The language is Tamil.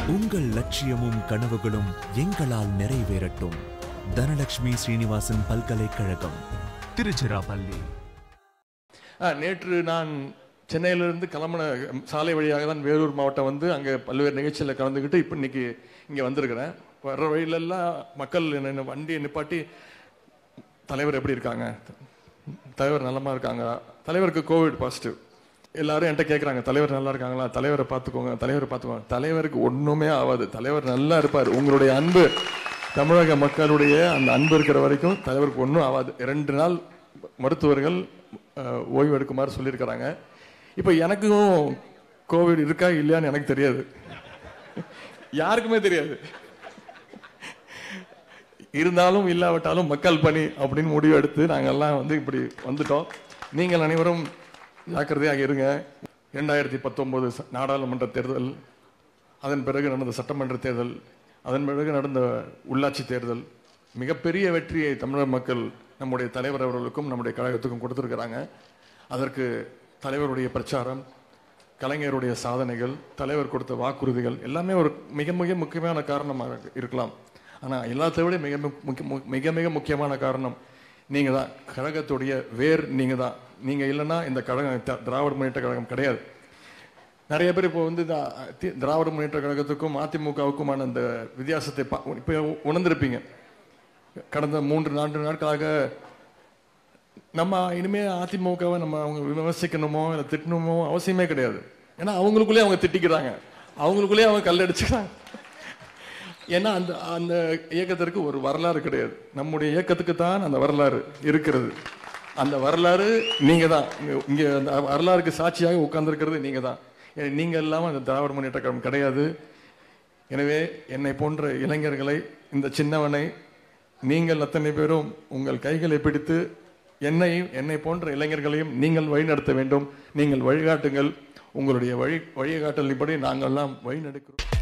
உங்கள் லட்சியமும் கனவுகளும் எங்களால் நிறைவேறட்டும் தனலட்சுமி ஸ்ரீனிவாசன் பல்கலைக்கழகம் திருச்சிராப்பள்ளி ஆ, நேற்று நான் சென்னையிலிருந்து கிளம்பின சாலை வழியாக தான் வேலூர் மாவட்டம் வந்து அங்கே பல்வேறு நிகழ்ச்சியில் கலந்துக்கிட்டு இப்போ இன்னைக்கு இங்கே வந்திருக்கிறேன் வர்ற வழியிலெல்லாம் மக்கள் என்ன வண்டியை நிப்பாட்டி தலைவர் எப்படி இருக்காங்க தலைவர் நலமா இருக்காங்க தலைவருக்கு கோவிட் பாசிட்டிவ் எல்லாரும் என்கிட்ட கேட்குறாங்க தலைவர் நல்லா இருக்காங்களா தலைவரை பார்த்துக்கோங்க தலைவரை பார்த்துக்கோங்க தலைவருக்கு ஒன்றுமே ஆகாது தலைவர் நல்லா இருப்பார் உங்களுடைய அன்பு தமிழக மக்களுடைய அந்த அன்பு இருக்கிற வரைக்கும் தலைவருக்கு ஒன்றும் ஆகாது ரெண்டு நாள் மருத்துவர்கள் அஹ், ஓய்வு எடுக்குமாறு சொல்லியிருக்கிறாங்க இப்போ எனக்கும் கோவிட் இருக்கா இல்லையான்னு எனக்கு தெரியாது யாருக்குமே தெரியாது இருந்தாலும் இல்லாவிட்டாலும் மக்கள் பணி அப்படின்னு முடிவு எடுத்து நாங்கெல்லாம் வந்து இப்படி வந்துட்டோம் நீங்கள் அனைவரும் ஜாக்கிரதையாக இருங்க இரண்டாயிரத்தி பத்தொன்பது நாடாளுமன்ற தேர்தல் அதன் பிறகு நடந்த சட்டமன்ற தேர்தல் அதன் பிறகு நடந்த உள்ளாட்சி தேர்தல் மிகப்பெரிய வெற்றியை தமிழக மக்கள் நம்முடைய தலைவர் அவர்களுக்கும் நம்முடைய கழகத்துக்கும் கொடுத்திருக்கிறாங்க அதற்கு தலைவருடைய பிரச்சாரம் கலைஞருடைய சாதனைகள் தலைவர் கொடுத்த வாக்குறுதிகள் எல்லாமே ஒரு மிக மிக முக்கியமான காரணமாக இருக்கலாம் ஆனால் எல்லாத்தை விட மிக மு- முக்கிய- மு- மிக மிக முக்கியமான காரணம் நீங்க தான் கழகத்துடைய வேர் நீங்க தான் நீங்க இல்லைன்னா இந்த கழகம் த- திராவிட முன்னேற்ற கழகம் கிடையாது நிறைய பேர் இப்போ வந்து இந்த தி- திராவிட முன்னேற்ற கழகத்துக்கும் அதிமுகவுக்குமான அந்த வித்தியாசத்தை பா- இப்போ உணர்ந்திருப்பீங்க கடந்த மூன்று நான்கு நாட்களாக நம்ம இனிமே அதிமுகவை நம்ம அவங்க விமர்சிக்கணுமோ இல்லை திட்டணுமோ அவசியமே கிடையாது ஏன்னா அவங்களுக்குள்ளே அவங்க திட்டிக்கிறாங்க அவங்களுக்குள்ளே அவங்க கல்லடிச்சுக்கிறாங்க ஏன்னா அந்த அந்த இயக்கத்திற்கு ஒரு வரலாறு கிடையாது நம்முடைய இயக்கத்துக்கு தான் அந்த வரலாறு இருக்கிறது அந்த வரலாறு நீங்க தான் இங்க- இங்க அந்த வரலாறுக்கு சாட்சியாக உட்கார்ந்திருக்கிறது நீங்க தான் ஏ, நீங்க இல்லாம அந்த திராவிட முன்னேற்ற கழகம் கிடையாது எனவே என்னை போன்ற இளைஞர்களை இந்த சின்னவனை நீங்கள் அத்தனை பேரும் உங்கள் கைகளை பிடித்து என்னையும் என்னை போன்ற இளைஞர்களையும் நீங்கள் வழிநடத்த வேண்டும் நீங்கள் வழிகாட்டுங்கள் உங்களுடைய வழி வழிகாட்டலின்படி நாங்கள்லாம் வழிநடக்கிறோம்